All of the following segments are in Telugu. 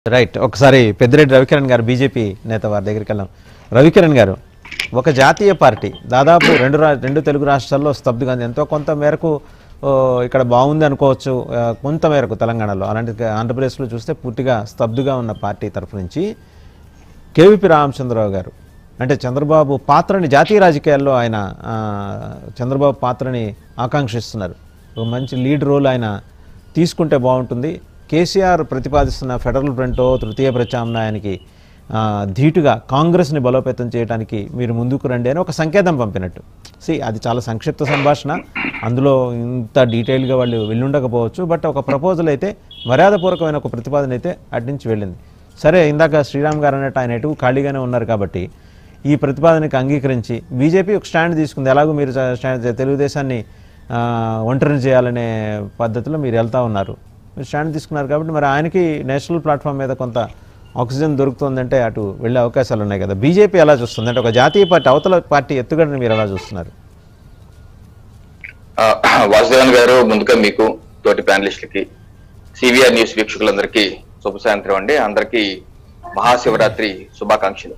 రైట్ ఒకసారి పెద్దిరెడ్డి రవికిరణ్ గారు బీజేపీ నేత వారి దగ్గరికి వెళ్ళాం రవికిరణ్ గారు ఒక జాతీయ పార్టీ దాదాపు రెండు రా రెండు తెలుగు రాష్ట్రాల్లో స్తబ్దుగా ఉంది. ఎంతో కొంత మేరకు ఓ, ఇక్కడ బాగుంది అనుకోవచ్చు ఆ, కొంత మేరకు తెలంగాణలో అలాంటి ఆంధ్రప్రదేశ్లో చూస్తే పూర్తిగా స్తబ్దుగా ఉన్న పార్టీ తరఫు నుంచి కేవీపీ రామచంద్రరావు గారు అంటే చంద్రబాబు పాత్రని జాతీయ రాజకీయాల్లో ఆయన ఆ, చంద్రబాబు పాత్రని ఆకాంక్షిస్తున్నారు ఒక మంచి లీడ్ రోల్ ఆయన తీసుకుంటే బాగుంటుంది కేసీఆర్ ప్రతిపాదిస్తున్న ఫెడరల్ ఫ్రంటో తృతీయ ప్రత్యామ్నాయానికి ఆ, ధీటుగా కాంగ్రెస్ని బలోపేతం చేయడానికి మీరు ముందుకు రండి అని ఒక సంకేతం పంపినట్టు సి అది చాలా సంక్షిప్త సంభాషణ అందులో ఇంత డీటెయిల్గా వాళ్ళు వెళ్ళుండకపోవచ్చు బట్ ఒక ప్రపోజల్ అయితే మర్యాదపూర్వకమైన ఒక ప్రతిపాదన అయితే అటు నుంచి వెళ్ళింది సరే ఇందాక శ్రీరామ్ గారు అన్నట్టు ఆయన ఎటు ఖాళీగానే ఉన్నారు కాబట్టి ఈ ప్రతిపాదనకి అంగీకరించి బీజేపీ ఒక స్టాండ్ తీసుకుంది ఎలాగో మీరు చ- స్టాండ్ తెలుగుదేశాన్ని ఆ, ఒంటరిని చేయాలనే పద్ధతిలో మీరు వెళ్తా ఉన్నారు మీరు స్టాండ్ తీసుకున్నారు కాబట్టి మరి ఆయనకి నేషనల్ ప్లాట్ఫామ్ మీద కొంత ఆక్సిజన్ దొరుకుతుందంటే అటు వెళ్ళే అవకాశాలు ఉన్నాయి కదా బీజేపీ ఎలా చూస్తుంది అంటే ఒక జాతీయ పార్టీ అవతల పార్టీ ఎత్తుగడని మీరు ఎలా చూస్తున్నారు ఆ, వాసుదేవన్ గారు ముందుగా మీకు తోటి ప్యానలిస్టులకి సివిఆర్ న్యూస్ వీక్షకులందరికీ శుభ సాయంత్రం అండి అందరికీ మహాశివరాత్రి శుభాకాంక్షలు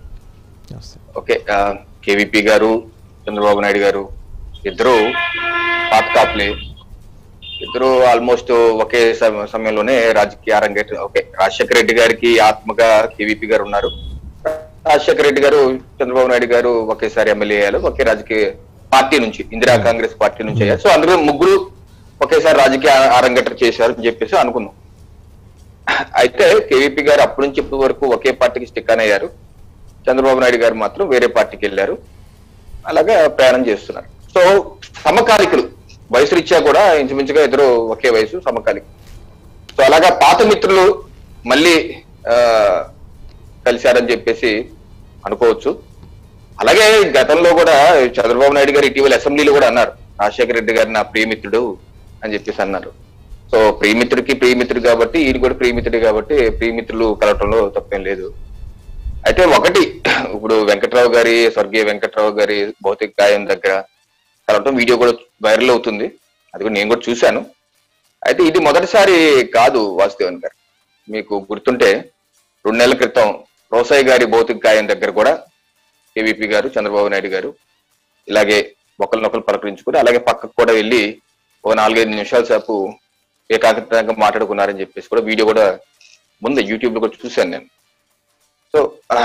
ఓకే ఆ, కేవీపీ గారు చంద్రబాబు నాయుడు గారు ఇద్దరు పాత కాపులే ఇద్దరు ఆల్మోస్ట్ ఒకే సమ- సమయంలోనే రాజకీయ అరంగేట్రం ఓకే రాజశేఖర రెడ్డి గారికి ఆత్మగా కేవీపీ గారు ఉన్నారు రాజశేఖర రెడ్డి గారు చంద్రబాబు నాయుడు గారు ఒకేసారి ఎమ్మెల్యే అయ్యారు ఒకే రాజకీయ పార్టీ నుంచి ఇందిరా కాంగ్రెస్ పార్టీ నుంచి అయ్యారు సో అందులో ముగ్గురు ఒకేసారి రాజకీయ అరంగేట్రం చేశారు అని చెప్పేసి అనుకున్నాం అయితే కేవీపీ గారు అప్పటి నుంచి ఇప్పటి వరకు ఒకే పార్టీకి స్టిక్ అని అయ్యారు చంద్రబాబు నాయుడు గారు మాత్రం వేరే పార్టీకి వెళ్ళారు అలాగా ప్రయాణం చేస్తున్నారు సో సమకాలికులు వయసు రీత్యా కూడా ఇంచుమించుగా ఇద్దరు ఒకే వయసు సమకాలిక సో అలాగా పాత మిత్రులు మళ్ళీ ఆ, కలిశారని చెప్పేసి అనుకోవచ్చు అలాగే గతంలో కూడా చంద్రబాబు నాయుడు గారు ఇటీవల అసెంబ్లీలో కూడా అన్నారు రాజశేఖర రెడ్డి గారు నా ప్రియమిత్రుడు అని చెప్పేసి అన్నారు సో ప్రియమిత్రుడికి ప్రియమిత్రుడు కాబట్టి ఈయన కూడా ప్రియమిత్రుడు కాబట్టి ప్రియమిత్రులు కలవటంలో తప్పేం లేదు అయితే ఒకటి ఇప్పుడు వెంకట్రావు గారి స్వర్గీయ వెంకట్రావు గారి భౌతిక గాయం దగ్గర కలవటం వీడియో కూడా వైరల్ అవుతుంది అది కూడా నేను కూడా చూశాను అయితే ఇది మొదటిసారి కాదు వాసుదేవన్ గారు మీకు గుర్తుంటే రెండు నెలల క్రితం రోసయ్య గారి భౌతిక గాయం దగ్గర కూడా కేవీపీ గారు చంద్రబాబు నాయుడు గారు ఇలాగే ఒకరినొకరు పలకరించుకుని అలాగే పక్కకు కూడా వెళ్ళి ఒక నాలుగైదు నిమిషాల సేపు ఏకాగ్రతంగా మాట్లాడుకున్నారని చెప్పేసి కూడా వీడియో కూడా ముందు యూట్యూబ్ లో కూడా చూశాను నేను సో ఆ,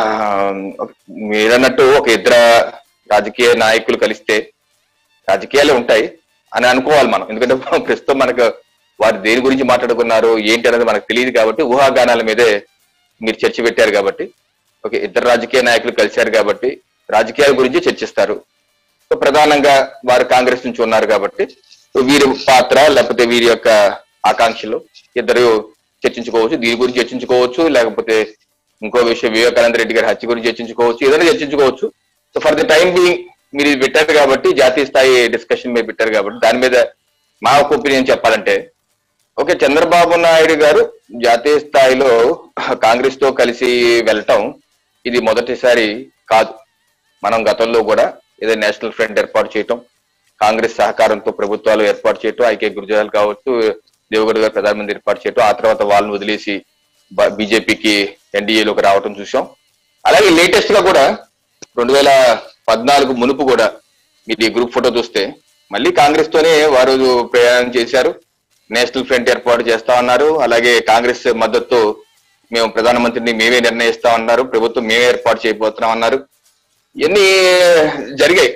మీరన్నట్టు ఒక ఇద్దరు రాజకీయ నాయకులు కలిస్తే రాజకీయాలే ఉంటాయి అని అనుకోవాలి మనం ఎందుకంటే ప్రస్తుతం మనకు వారు దేని గురించి మాట్లాడుకున్నారు ఏంటి అనేది మనకు తెలియదు కాబట్టి ఊహాగానాల మీదే మీరు చర్చ పెట్టారు కాబట్టి ఓకే ఇద్దరు రాజకీయ నాయకులు కలిశారు కాబట్టి రాజకీయాల గురించి చర్చిస్తారు సో ప్రధానంగా వారు కాంగ్రెస్ నుంచి ఉన్నారు కాబట్టి సో వీరి పాత్ర లేకపోతే వీరి యొక్క ఆకాంక్షలు ఇద్దరు చర్చించుకోవచ్చు దీని గురించి చర్చించుకోవచ్చు లేకపోతే ఇంకో విషయం వివేకానంద రెడ్డి గారి హత్య గురించి చర్చించుకోవచ్చు ఏదైనా చర్చించుకోవచ్చు so for the time being మీరు ఇది పెట్టారు కాబట్టి జాతీయ స్థాయి డిస్కషన్ మీద పెట్టారు కాబట్టి దాని మీద మా ఒక ఒపీనియన్ చెప్పాలంటే ఓకే చంద్రబాబు నాయుడు గారు జాతీయ స్థాయిలో కాంగ్రెస్ తో కలిసి వెళ్ళటం ఇది మొదటిసారి కాదు మనం గతంలో కూడా ఏదో నేషనల్ ఫ్రంట్ ఏర్పాటు చేయటం కాంగ్రెస్ సహకారంతో ప్రభుత్వాలు ఏర్పాటు చేయటం ఐకే గురుజాలు కావచ్చు దేవగౌడ గారు ప్రధానమంత్రి ఏర్పాటు చేయటం ఆ తర్వాత వాళ్ళని వదిలేసి బీజేపీకి ఎన్డీఏలోకి రావటం చూసాం అలాగే లేటెస్ట్ గా కూడా రెండు వేల పద్నాలుగు మునుపు కూడా మీరు ఈ గ్రూప్ ఫోటో చూస్తే మళ్ళీ కాంగ్రెస్ తోనే వారు ప్రయాణం చేశారు నేషనల్ ఫ్రంట్ ఏర్పాటు చేస్తా ఉన్నారు అలాగే కాంగ్రెస్ మద్దతు మేము ప్రధానమంత్రిని మేమే నిర్ణయిస్తా ఉన్నారు ప్రభుత్వం మేమే ఏర్పాటు చేయబోతున్నాం అన్నారు ఇవన్నీ జరిగాయి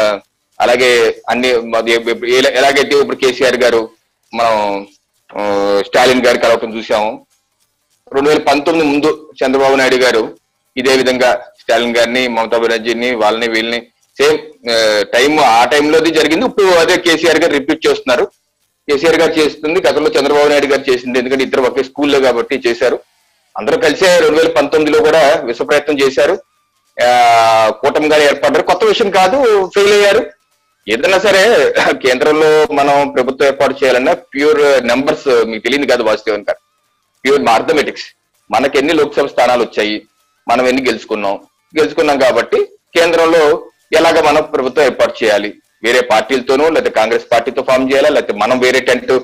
అలాగే అన్ని మాది ఎలా- ఎలాగైతే ఇప్పుడు కేసీఆర్ గారు మనం ఆ, స్టాలిన్ గారు కలవటం చూసాము రెండు వేల పంతొమ్మిది ముందు చంద్రబాబు నాయుడు గారు ఇదే విధంగా స్టాలిన్ గారిని మమతా బెనర్జీని వాళ్ళని వీళ్ళని సేమ్ టైం ఆ టైంలోది జరిగింది ఇప్పుడు అదే కేసీఆర్ గారు రిపీట్ చేస్తున్నారు కేసీఆర్ గారు చేస్తుంది గతంలో చంద్రబాబు నాయుడు గారు చేసింది ఎందుకంటే ఇద్దరు ఒకే స్కూల్లో కాబట్టి చేశారు అందరూ కలిసే రెండు వేల పంతొమ్మిదిలో కూడా విశ్వ ప్రయత్నం చేశారు ఆ, కూటమిగా ఏర్పడ్డారు కొత్త విషయం కాదు ఫెయిల్ అయ్యారు ఏదైనా సరే కేంద్రంలో మనం ప్రభుత్వం ఏర్పాటు చేయాలన్నా ప్యూర్ నెంబర్స్ మీకు తెలియదు కాదు వాసుదేవన్ గారు ప్యూర్ మాథమెటిక్స్ మనకి ఎన్ని లోక్సభ స్థానాలు వచ్చాయి మనం ఎన్ని గెలుచుకున్నాం గెలుచుకున్నాం కాబట్టి కేంద్రంలో ఎలాగ మనం ప్రభుత్వం ఏర్పాటు చేయాలి వేరే పార్టీలతోనూ లేకపోతే కాంగ్రెస్ పార్టీతో ఫామ్ చేయాలా లేకపోతే మనం వేరే టెంట్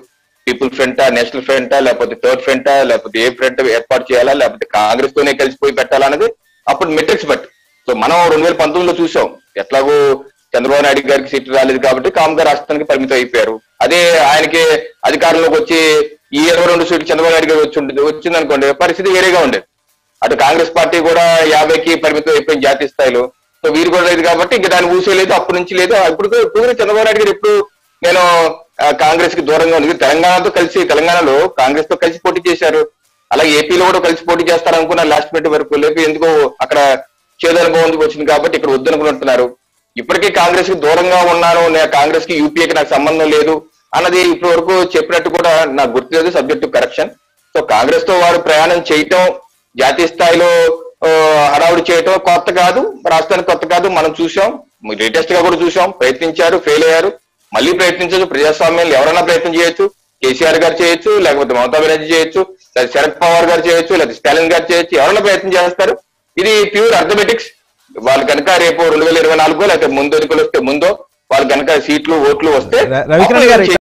పీపుల్ ఫ్రంటా నేషనల్ ఫ్రంటా లేకపోతే థర్డ్ ఫ్రంటా లేకపోతే ఏ ఫ్రంట్ ఏర్పాటు చేయాలా లేకపోతే కాంగ్రెస్ తోనే కలిసిపోయి పెట్టాలా అనేది అప్పుడు మెట్రిక్స్ బట్టి సో మనం రెండు వేల పంతొమ్మిదిలో చూసాం ఎట్లాగో చంద్రబాబు నాయుడు గారికి సీట్లు రాలేదు కాబట్టి కామ్గా రాష్ట్రానికి పరిమితం అయిపోయారు అదే ఆయనకి అధికారంలోకి వచ్చి ఈ ఇరవై రెండు సీట్లు చంద్రబాబు నాయుడు గారు వచ్చి ఉండేది వచ్చింది అనుకోండి పరిస్థితి వేరేగా ఉండేది అటు కాంగ్రెస్ పార్టీ కూడా యాభైకి పరిమితం అయిపోయింది జాతీయ స్థాయిలో సో వీరు కూడా లేదు కాబట్టి ఇంకా దాన్ని ఊసే లేదు అప్పటి నుంచి లేదు ఇప్పుడు ఇప్పుడు కూడా చంద్రబాబు నాయుడు గారు ఎప్పుడు నేను ఆ, కాంగ్రెస్ కి దూరంగా ఉంది తెలంగాణతో కలిసి తెలంగాణలో కాంగ్రెస్ తో కలిసి పోటీ చేశారు అలాగే ఏపీలో కూడా కలిసి పోటీ చేస్తారనుకున్న లాస్ట్ మినిట్ వరకు లేదు ఎందుకో అక్కడ చేదు అనుభవం వచ్చింది కాబట్టి ఇక్కడ వద్దనుకుంటున్నారు ఇప్పటికీ కాంగ్రెస్ కి దూరంగా ఉన్నాను నేను కాంగ్రెస్ కి యూపీఏకి నాకు సంబంధం లేదు అన్నది ఇప్పటి వరకు చెప్పినట్టు కూడా నాకు గుర్తులేదు సబ్జెక్ట్ కరెక్షన్ సో కాంగ్రెస్ తో వారు ప్రయాణం చేయటం జాతీయ స్థాయిలో ఆ, హడావుడి చేయటం కొత్త కాదు రాష్ట్రానికి కొత్త కాదు మనం చూసాం లేటెస్ట్ గా కూడా చూసాం ప్రయత్నించారు ఫెయిల్ అయ్యారు మళ్ళీ ప్రయత్నించవచ్చు ప్రజాస్వామ్యంలో ఎవరైనా ప్రయత్నం చేయొచ్చు కేసీఆర్ గారు చేయొచ్చు లేకపోతే మమతా బెనర్జీ చేయొచ్చు లేదా శరద్ పవార్ గారు చేయొచ్చు లేదా స్టాలిన్ గారు చేయొచ్చు ఎవరైనా ప్రయత్నం చేస్తారు ఇది ప్యూర్ అర్థమెటిక్స్ వాళ్ళు కనుక రేపు రెండు వేల ఇరవై నాలుగో లేకపోతే ముందు ఎన్నికలు వస్తే ముందో వాళ్ళు కనుక సీట్లు ఓట్లు వస్తే ర- రవికిరణ్ గారు అప్పుడు